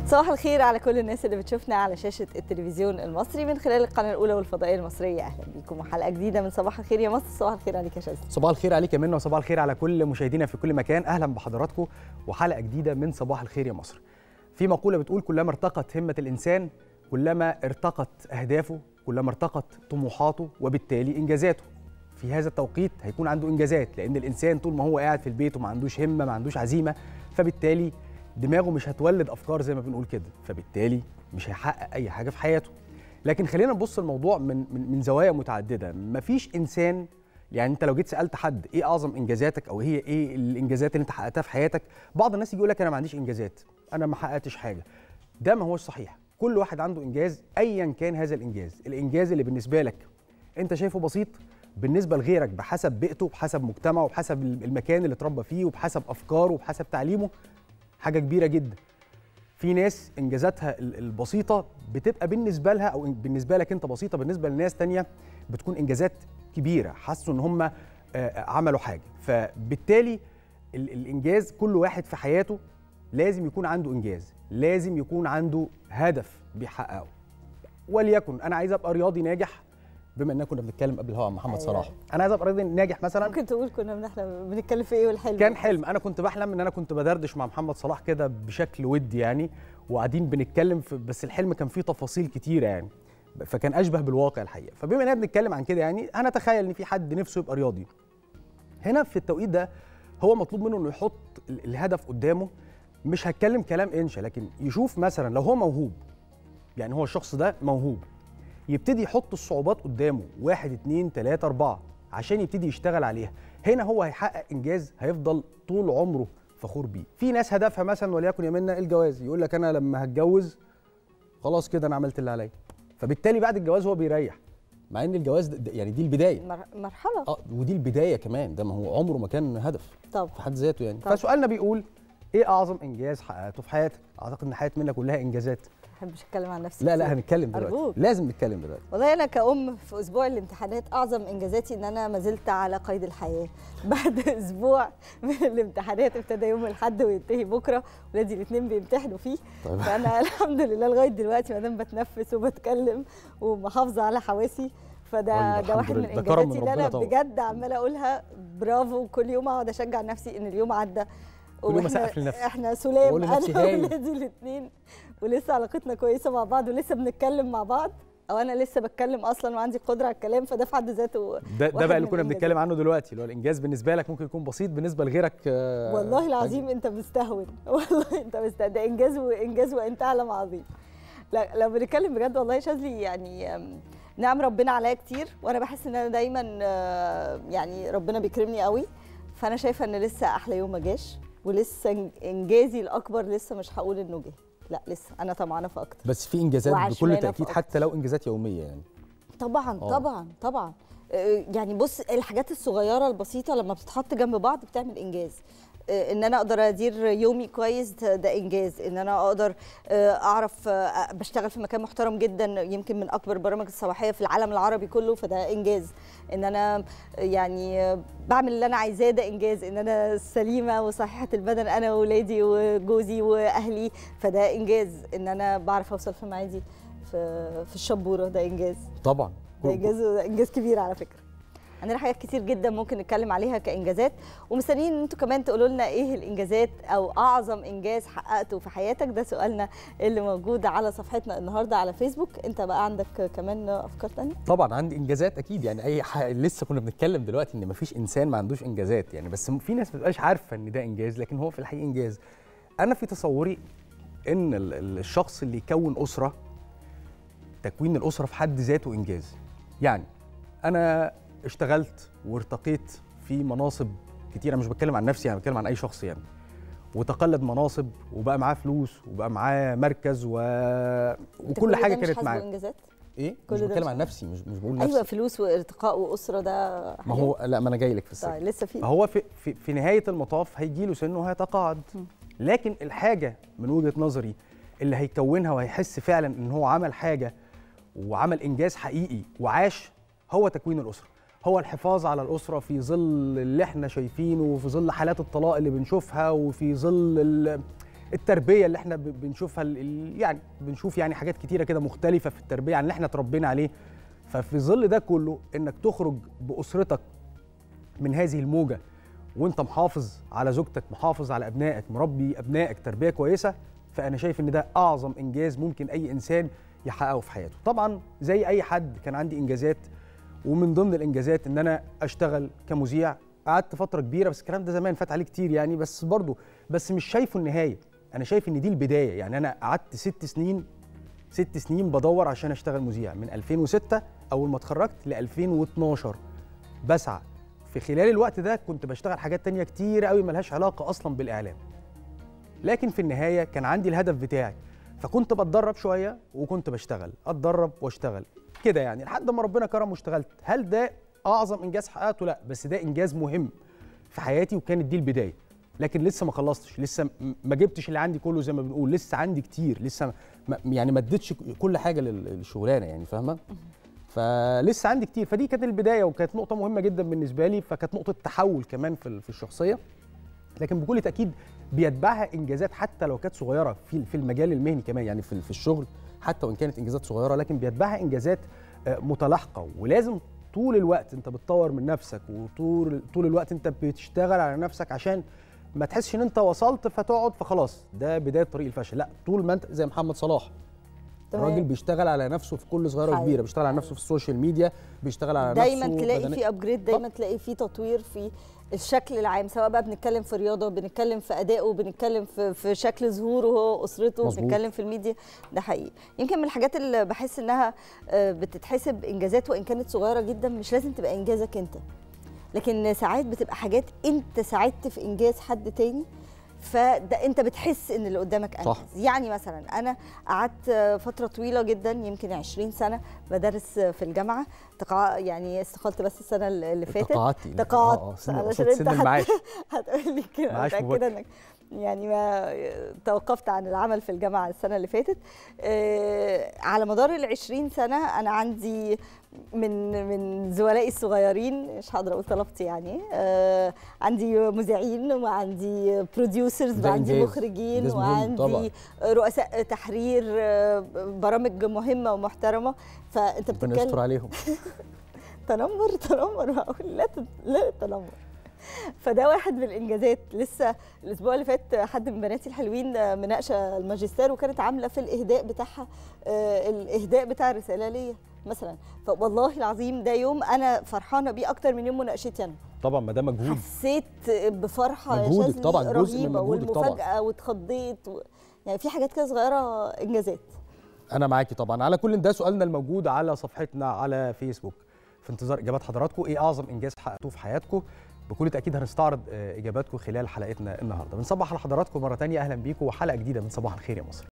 صباح الخير على كل الناس اللي بتشوفنا على شاشة التلفزيون المصري من خلال القناة الأولى والفضائية المصرية أهلا بيكم وحلقة جديدة من صباح الخير يا مصر صباح الخير عليك يا شاذلي صباح الخير عليك يا منى وصباح الخير على كل مشاهدينا في كل مكان اهلا بحضراتكم وحلقه جديده من صباح الخير يا مصر في مقوله بتقول كلما ارتقت همه الانسان كلما ارتقت اهدافه كلما ارتقت طموحاته وبالتالي انجازاته في هذا التوقيت هيكون عنده انجازات لان الانسان طول ما هو قاعد في البيت وما عندوش همه ما عندوش عزيمه فبالتالي دماغه مش هتولد افكار زي ما بنقول كده فبالتالي مش هيحقق اي حاجه في حياته لكن خلينا نبص الموضوع من من, من زوايا متعدده مفيش انسان يعني انت لو جيت سالت حد ايه اعظم انجازاتك او هي ايه الانجازات اللي انت حققتها في حياتك بعض الناس يجي يقول لك انا ما عنديش انجازات انا ما حققتش حاجه ده ما هوش صحيح كل واحد عنده انجاز ايا كان هذا الانجاز الانجاز اللي بالنسبه لك انت شايفه بسيط بالنسبه لغيرك بحسب بيئته بحسب مجتمعه بحسب المكان اللي اتربى فيه وبحسب افكاره وبحسب تعليمه حاجه كبيره جدا في ناس انجازاتها ال- البسيطه بتبقى بالنسبه لها او بالنسبه لك انت بسيطه بالنسبه لناس تانية بتكون انجازات كبيره حسوا ان هم عملوا حاجه فبالتالي ال- الانجاز كل واحد في حياته لازم يكون عنده انجاز لازم يكون عنده هدف بيحققه وليكن انا عايز ابقى رياضي ناجح بما اننا كنا بنتكلم قبل الهوا عن محمد أيوة. صلاح انا عايز ابقى رياضي ناجح مثلا ممكن تقول كنا بنحلم بنتكلم في إيه والحلم كان حلم انا كنت بحلم ان انا كنت بدردش مع محمد صلاح كده بشكل ودي يعني وقاعدين بنتكلم في بس الحلم كان فيه تفاصيل كتيره يعني فكان اشبه بالواقع الحقيقه فبما اننا بنتكلم عن كده يعني انا اتخيل ان في حد نفسه يبقى رياضي هنا في التوقيت ده هو مطلوب منه انه يحط ال- الهدف قدامه مش هتكلم كلام انشا لكن يشوف مثلا لو هو موهوب يعني هو الشخص ده موهوب يبتدي يحط الصعوبات قدامه واحد اتنين تلاتة أربعة عشان يبتدي يشتغل عليها هنا هو هيحقق إنجاز هيفضل طول عمره فخور بيه في ناس هدفها مثلا وليكن يا منى الجواز يقول لك أنا لما هتجوز خلاص كده أنا عملت اللي عليا فبالتالي بعد الجواز هو بيريح مع ان الجواز ده- ده يعني دي البدايه مر- مرحلة اه ودي البدايه كمان ده ما هو عمره ما كان هدف طب في حد ذاته يعني طبعا. فسؤالنا بيقول ايه اعظم انجاز حققته في حياتك اعتقد ان حياه منى كلها انجازات ما بحبش أتكلم عن نفسي لا لا كتير. هنتكلم دلوقتي أرجوك. لازم نتكلم دلوقتي والله انا كأم في اسبوع الامتحانات اعظم انجازاتي ان انا ما زلت على قيد الحياه بعد اسبوع من الامتحانات ابتدى يوم الاحد وينتهي بكره ولادي الاثنين بيمتحنوا فيه طيب. فانا الحمد لله لغايه دلوقتي ما دام بتنفس وبتكلم ومحافظه على حواسي فده والله ده الحمد واحد من لله. ده كرم من انجازاتي اللي انا ربنا طبعا. بجد عماله اقولها برافو كل يوم اقعد اشجع نفسي ان اليوم عدى كل يوم وإحنا- أسقف لنفسي. احنا سلام وأقول لنفسي انا هايل. وولادي الاثنين ولسه علاقتنا كويسه مع بعض ولسه بنتكلم مع بعض او انا لسه بتكلم اصلا وعندي قدره على الكلام فده في حد ذاته ده ده واحد بقى اللي من كنا الإنجازات. بنتكلم عنه دلوقتي اللي هو الانجاز بالنسبه لك ممكن يكون بسيط بالنسبه لغيرك آه، والله العظيم انت مستهون والله انت مستهون ده انجاز وانجاز وانت اعلم عظيم لا لو بنتكلم بجد والله يا شاذلي يعني أم، نعم ربنا عليا كتير وانا بحس ان انا دايما آه، يعني ربنا بيكرمني قوي فانا شايفه ان لسه احلى يوم ما جاش ولسه إن- انجازي الاكبر لسه مش هقول انه جه لا لسه انا طمعانه في اكتر بس في انجازات وعشمانة بكل تاكيد في حتى لو انجازات يوميه يعني طبعا آه. طبعا طبعا آه، يعني بص الحاجات الصغيره البسيطه لما بتتحط جنب بعض بتعمل انجاز آه، ان انا اقدر ادير يومي كويس ده ده انجاز ان انا اقدر آه، اعرف آه، بشتغل في مكان محترم جدا يمكن من اكبر البرامج الصباحيه في العالم العربي كله فده انجاز ان انا يعني آه، بعمل اللي انا عايزاه ده انجاز ان انا سليمه وصحيحه البدن انا واولادي وجوزي واهلي فده انجاز ان انا بعرف اوصل في ميعادي في في الشبوره ده انجاز طبعا ده انجاز ده انجاز كبير على فكره عندنا حاجات كتير جدا ممكن نتكلم عليها كانجازات ومستنيين ان انتوا كمان تقولوا لنا ايه الانجازات او اعظم انجاز حققته في حياتك ده سؤالنا اللي موجود على صفحتنا النهارده على فيسبوك انت بقى عندك كمان افكار تانية طبعا عندي انجازات اكيد يعني اي حاجة لسه كنا بنتكلم دلوقتي ان مفيش انسان ما عندوش انجازات يعني بس في ناس ما بتبقاش عارفه ان ده انجاز لكن هو في الحقيقه انجاز انا في تصوري ان ال- ال- الشخص اللي يكون اسره تكوين الاسره في حد ذاته انجاز يعني انا اشتغلت وارتقيت في مناصب كتير انا مش بتكلم عن نفسي انا بتكلم عن اي شخص يعني وتقلد مناصب وبقى معاه فلوس وبقى معاه مركز و... أنت وكل ده حاجه مش كانت حاسبه معاه انجازات ايه كل مش ده بتكلم مش- عن نفسي مش مش بقول نفسي ايوه فلوس وارتقاء واسره ده ما حاجات. هو لا ما انا جاي لك في السكه طيب لسه في هو في, في, في نهايه المطاف هيجي له سنه وهيتقاعد لكن الحاجه من وجهه نظري اللي هيكونها وهيحس فعلا ان هو عمل حاجه وعمل انجاز حقيقي وعاش هو تكوين الاسره هو الحفاظ على الاسره في ظل اللي احنا شايفينه وفي ظل حالات الطلاق اللي بنشوفها وفي ظل ال- التربيه اللي احنا ب- بنشوفها ال- ال- يعني بنشوف يعني حاجات كتيره كده مختلفه في التربيه عن اللي احنا اتربينا عليه ففي ظل ده كله انك تخرج باسرتك من هذه الموجه وانت محافظ على زوجتك محافظ على ابنائك مربي ابنائك تربيه كويسه فانا شايف ان ده اعظم انجاز ممكن اي انسان يحققه في حياته طبعا زي اي حد كان عندي انجازات ومن ضمن الانجازات ان انا اشتغل كمذيع قعدت فتره كبيره بس الكلام ده زمان فات عليه كتير يعني بس برضه بس مش شايفه النهايه انا شايف ان دي البدايه يعني انا قعدت ست سنين ست سنين بدور عشان اشتغل مذيع من 2006 اول ما اتخرجت ل 2012 بسعى في خلال الوقت ده كنت بشتغل حاجات تانية كتير قوي ملهاش علاقه اصلا بالاعلام لكن في النهايه كان عندي الهدف بتاعي فكنت بتدرب شويه وكنت بشتغل اتدرب واشتغل كده يعني لحد ما ربنا كرم واشتغلت هل ده اعظم انجاز حققته لا بس ده انجاز مهم في حياتي وكانت دي البدايه لكن لسه ما خلصتش لسه م- ما جبتش اللي عندي كله زي ما بنقول لسه عندي كتير لسه ما يعني ما اديتش كل حاجه لل- للشغلانه يعني فاهمه فلسه عندي كتير فدي كانت البدايه وكانت نقطه مهمه جدا بالنسبه لي فكانت نقطه تحول كمان في ال- في الشخصيه لكن بكل تاكيد بيتبعها انجازات حتى لو كانت صغيره في في المجال المهني كمان يعني في في الشغل حتى وان كانت انجازات صغيره لكن بيتبعها انجازات آه، متلاحقه ولازم طول الوقت انت بتطور من نفسك وطول طول الوقت انت بتشتغل على نفسك عشان ما تحسش ان انت وصلت فتقعد فخلاص ده بدايه طريق الفشل لا طول ما انت زي محمد صلاح تمام. الراجل بيشتغل على نفسه في كل صغيره حقيقي. وكبيره بيشتغل على نفسه في السوشيال ميديا بيشتغل على دايما نفسه تلاقي بدنيا. في ابجريد دايما تلاقي في تطوير في الشكل العام سواء بقى بنتكلم في رياضه بنتكلم في ادائه بنتكلم في, في شكل ظهوره هو اسرته مظبوط. بنتكلم في الميديا ده حقيقي يمكن من الحاجات اللي بحس انها آه، بتتحسب انجازات وان كانت صغيره جدا مش لازم تبقى انجازك انت لكن ساعات بتبقى حاجات انت ساعدت في انجاز حد تاني فده انت بتحس ان اللي قدامك انجز صح. يعني مثلا انا قعدت فتره طويله جدا يمكن 20 سنه بدرس في الجامعه تقع يعني استقلت بس السنه اللي فاتت تقاعدتي تقاعدت اه اه سن علشان قصاد انت سن هت- المعاش هتقول لي كده معاش متاكده مبكر. انك يعني ما توقفت عن العمل في الجامعه السنه اللي فاتت آه، على مدار ال 20 سنه انا عندي من من زملائي الصغيرين مش هقدر اقول طلبتي يعني آه، عندي مذيعين وعندي بروديوسرز ده وعندي إنجاز. مخرجين إنجاز مهم طبعاً. وعندي رؤساء تحرير آه، برامج مهمه ومحترمه فانت ربنا بتتكلم يستر عليهم تنمر تنمر معقول لا تت- لا تنمر فده واحد من الانجازات لسه الاسبوع اللي فات حد من بناتي الحلوين مناقشه الماجستير وكانت عامله في الاهداء بتاعها آه، الاهداء بتاع الرساله ليا مثلا فوالله العظيم ده يوم انا فرحانه بيه اكتر من يوم مناقشتي انا طبعا ما ده مجهود حسيت بفرحه يا مجهودك شاذلي طبعاً، جزء من رهيبه مجهودك طبعاً. والمفاجاه واتخضيت و... يعني في حاجات كده صغيره انجازات انا معاكي طبعا على كل ده سؤالنا الموجود على صفحتنا على فيسبوك في انتظار اجابات حضراتكم ايه اعظم انجاز حققتوه في حياتكم بكل تاكيد هنستعرض آه، اجاباتكم خلال حلقتنا النهارده بنصبح على حضراتكم مره تانية اهلا بيكم وحلقه جديده من صباح الخير يا مصر